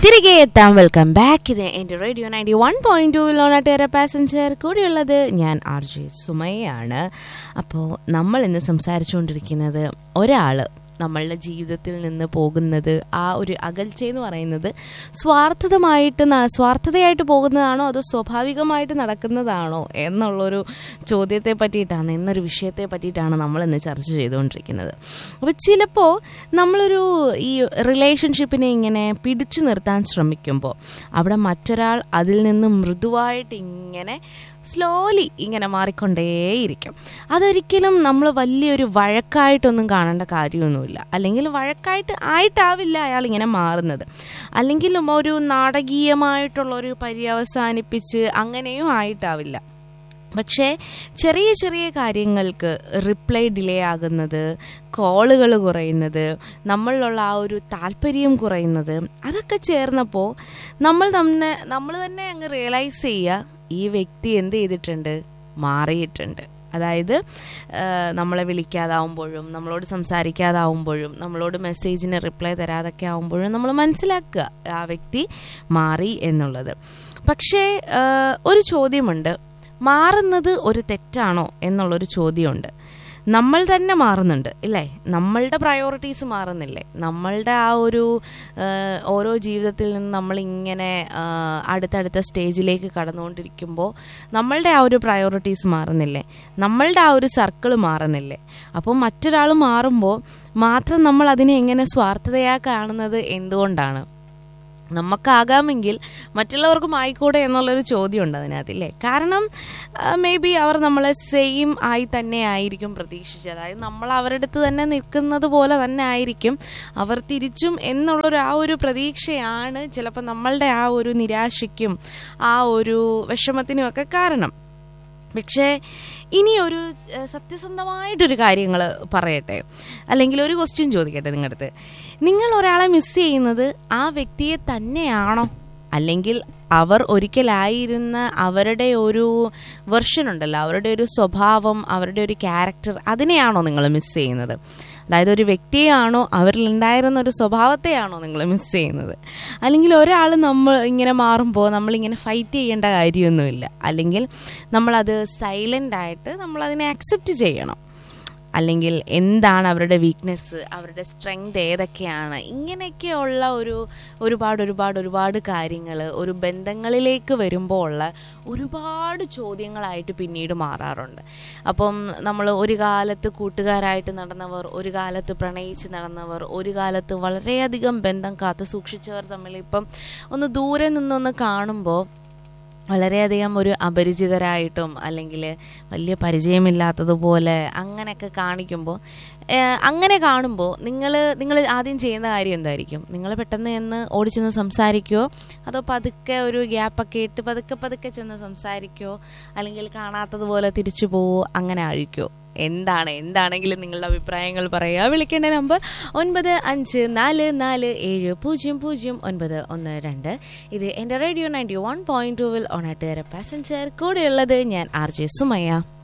തിരികെ എത്താം welcome back ഇത് എൻ്റെ radio ninety one point two ലോണാട്ടുകാര പാസഞ്ചർ കൂടെയുള്ളത് ഞാൻ ആർ ജെ സുമയാണ് അപ്പോൾ നമ്മൾ ഇന്ന് സംസാരിച്ചുകൊണ്ടിരിക്കുന്നത് ഒരാൾ നമ്മളുടെ ജീവിതത്തിൽ നിന്ന് പോകുന്നത് ആ ഒരു അകൽച്ച എന്ന് പറയുന്നത് സ്വാർത്ഥതമായിട്ട് ന- സ്വാർത്ഥതയായിട്ട് പോകുന്നതാണോ അതോ സ്വാഭാവികമായിട്ട് നടക്കുന്നതാണോ എന്നുള്ളൊരു ചോദ്യത്തെ പറ്റിയിട്ടാണ് എന്നൊരു വിഷയത്തെ പറ്റിയിട്ടാണ് നമ്മൾ ഇന്ന് ചർച്ച ചെയ്തുകൊണ്ടിരിക്കുന്നത് അപ്പോൾ ചിലപ്പോൾ നമ്മളൊരു ഈ റിലേഷൻഷിപ്പിനെ ഇങ്ങനെ പിടിച്ചു നിർത്താൻ ശ്രമിക്കുമ്പോൾ അവിടെ മറ്റൊരാൾ അതിൽ നിന്ന് മൃദുവായിട്ട് ഇങ്ങനെ സ്ലോലി ഇങ്ങനെ മാറിക്കൊണ്ടേയിരിക്കും അതൊരിക്കലും നമ്മൾ വലിയൊരു വഴക്കായിട്ടൊന്നും കാണേണ്ട കാര്യമൊന്നുമില്ല അല്ലെങ്കിൽ വഴക്കായിട്ട് ആയിട്ടാവില്ല അയാൾ ഇങ്ങനെ മാറുന്നത് അല്ലെങ്കിൽ ഒരു നാടകീയമായിട്ടുള്ള ഒരു പര്യവസാനിപ്പിച്ച് അങ്ങനെയും ആയിട്ടാവില്ല പക്ഷേ ചെറിയ ചെറിയ കാര്യങ്ങൾക്ക് റിപ്ലൈ ഡിലേ ആകുന്നത് കോളുകൾ കുറയുന്നത് നമ്മളിലുള്ള ആ ഒരു താല്പര്യം കുറയുന്നത് അതൊക്കെ ചേർന്നപ്പോൾ നമ്മൾ തന്നെ നമ്മൾ തന്നെ അങ്ങ് റിയലൈസ് ചെയ്യുക ഈ വ്യക്തി എന്ത് ചെയ്തിട്ടുണ്ട് മാറിയിട്ടുണ്ട് അതായത് ആ, നമ്മളെ വിളിക്കാതാവുമ്പോഴും നമ്മളോട് സംസാരിക്കാതാവുമ്പോഴും നമ്മളോട് മെസ്സേജിന് റിപ്ലൈ തരാതൊക്കെ ആവുമ്പോഴും നമ്മൾ മനസ്സിലാക്കുക ആ വ്യക്തി മാറി എന്നുള്ളത് പക്ഷേ ആ, ഒരു ചോദ്യമുണ്ട് മാറുന്നത് ഒരു തെറ്റാണോ എന്നുള്ളൊരു ചോദ്യമുണ്ട് നമ്മൾ തന്നെ മാറുന്നുണ്ട് ഇല്ലേ നമ്മളുടെ പ്രയോറിറ്റീസ് മാറുന്നില്ലേ നമ്മളുടെ ആ ഒരു ആ, ഓരോ ജീവിതത്തിൽ നിന്ന് നമ്മളിങ്ങനെ ആ, അടുത്തടുത്ത സ്റ്റേജിലേക്ക് കടന്നുകൊണ്ടിരിക്കുമ്പോൾ നമ്മളുടെ ആ ഒരു പ്രയോറിറ്റീസ് മാറുന്നില്ലേ നമ്മളുടെ ആ ഒരു സർക്കിൾ മാറുന്നില്ലേ അപ്പോൾ മറ്റൊരാൾ മാറുമ്പോൾ മാത്രം നമ്മൾ അതിനെ എങ്ങനെ സ്വാർത്ഥതയാ കാണുന്നത് എന്തുകൊണ്ടാണ് നമുക്കാകാമെങ്കിൽ മറ്റുള്ളവർക്കും ആയിക്കൂടെ എന്നുള്ളൊരു ചോദ്യമുണ്ട് അതിനകത്തില്ലേ കാരണം മേ ബി അവർ നമ്മളെ സെയിം ആയി തന്നെ ആയിരിക്കും പ്രതീക്ഷിച്ചത് അതായത് നമ്മൾ അവരുടെ അടുത്ത് തന്നെ നിൽക്കുന്നത് പോലെ തന്നെ ആയിരിക്കും അവർ തിരിച്ചും എന്നുള്ളൊരു ആ ഒരു പ്രതീക്ഷയാണ് ചിലപ്പോൾ നമ്മളുടെ ആ ഒരു നിരാശയ്ക്കും ആ ഒരു വിഷമത്തിനും ഒക്കെ കാരണം പക്ഷേ ഇനി ഒരു ഏഹ്, സത്യസന്ധമായിട്ടൊരു കാര്യങ്ങൾ പറയട്ടെ അല്ലെങ്കിൽ ഒരു ക്വസ്റ്റ്യൻ ചോദിക്കട്ടെ നിങ്ങളുടെ അടുത്ത് നിങ്ങൾ ഒരാളെ മിസ് ചെയ്യുന്നത് ആ വ്യക്തിയെ തന്നെയാണോ അല്ലെങ്കിൽ അവർ ഒരിക്കലായിരുന്ന അവരുടെ ഒരു വെർഷൻ ഉണ്ടല്ലോ അവരുടെ ഒരു സ്വഭാവം അവരുടെ ഒരു ക്യാരക്ടർ അതിനെയാണോ നിങ്ങൾ മിസ് ചെയ്യുന്നത് അതായത് ഒരു വ്യക്തിയെയാണോ അവരിൽ ഉണ്ടായിരുന്ന ഒരു സ്വഭാവത്തെയാണോ നിങ്ങൾ മിസ് ചെയ്യുന്നത് അല്ലെങ്കിൽ ഒരാൾ നമ്മൾ ഇങ്ങനെ മാറുമ്പോൾ നമ്മളിങ്ങനെ ഫൈറ്റ് ചെയ്യേണ്ട കാര്യമൊന്നുമില്ല അല്ലെങ്കിൽ നമ്മളത് സൈലൻ്റ് ആയിട്ട് നമ്മളതിനെ അക്സെപ്റ്റ് ചെയ്യണം അല്ലെങ്കിൽ എന്താണ് അവരുടെ വീക്ക്നെസ് അവരുടെ സ്ട്രെങ്ത് ഏതൊക്കെയാണ് ഇങ്ങനെയൊക്കെയുള്ള ഒരു ഒരുപാട് ഒരുപാട് ഒരുപാട് കാര്യങ്ങൾ ഒരു ബന്ധങ്ങളിലേക്ക് വരുമ്പോൾ ഉള്ള ഒരുപാട് ചോദ്യങ്ങളായിട്ട് പിന്നീട് മാറാറുണ്ട് അപ്പം നമ്മൾ ഒരു കാലത്ത് കൂട്ടുകാരായിട്ട് നടന്നവർ ഒരു കാലത്ത് പ്രണയിച്ച് നടന്നവർ ഒരു കാലത്ത് വളരെയധികം ബന്ധം കാത്തു സൂക്ഷിച്ചവർ തമ്മിൽ ഇപ്പം ഒന്ന് ദൂരെ നിന്നൊന്ന് കാണുമ്പോൾ വളരെയധികം ഒരു അപരിചിതരായിട്ടും അല്ലെങ്കിൽ വലിയ പരിചയമില്ലാത്തതുപോലെ അങ്ങനെയൊക്കെ കാണിക്കുമ്പോൾ ഏഹ്, അങ്ങനെ കാണുമ്പോൾ നിങ്ങൾ നിങ്ങൾ ആദ്യം ചെയ്യുന്ന കാര്യം എന്തായിരിക്കും നിങ്ങൾ പെട്ടെന്ന് ചെന്ന് ഓടിച്ചെന്ന് സംസാരിക്കുമോ അതോ പതുക്കെ ഒരു ഗ്യാപ്പൊക്കെ ഇട്ട് പതുക്കെ പതുക്കെ ചെന്ന് സംസാരിക്കുമോ അല്ലെങ്കിൽ കാണാത്തതുപോലെ തിരിച്ചു പോവോ അങ്ങനെ അഴിക്കുമോ എന്താണ് എന്താണെങ്കിലും നിങ്ങളുടെ അഭിപ്രായങ്ങൾ പറയുക വിളിക്കേണ്ട നമ്പർ ഒൻപത് അഞ്ച് നാല് നാല് ഏഴ് പൂജ്യം പൂജ്യം ഒൻപത് ഒന്ന് രണ്ട് ഇത് എൻ്റെ റേഡിയോ നയൻറ്റി വൺ പോയിന്റ് ടൂവിൽ ഓണാട്ടുകാര പാസഞ്ചർ കൂടെയുള്ളത് ഞാൻ ആർ ജെ സുമയ്യ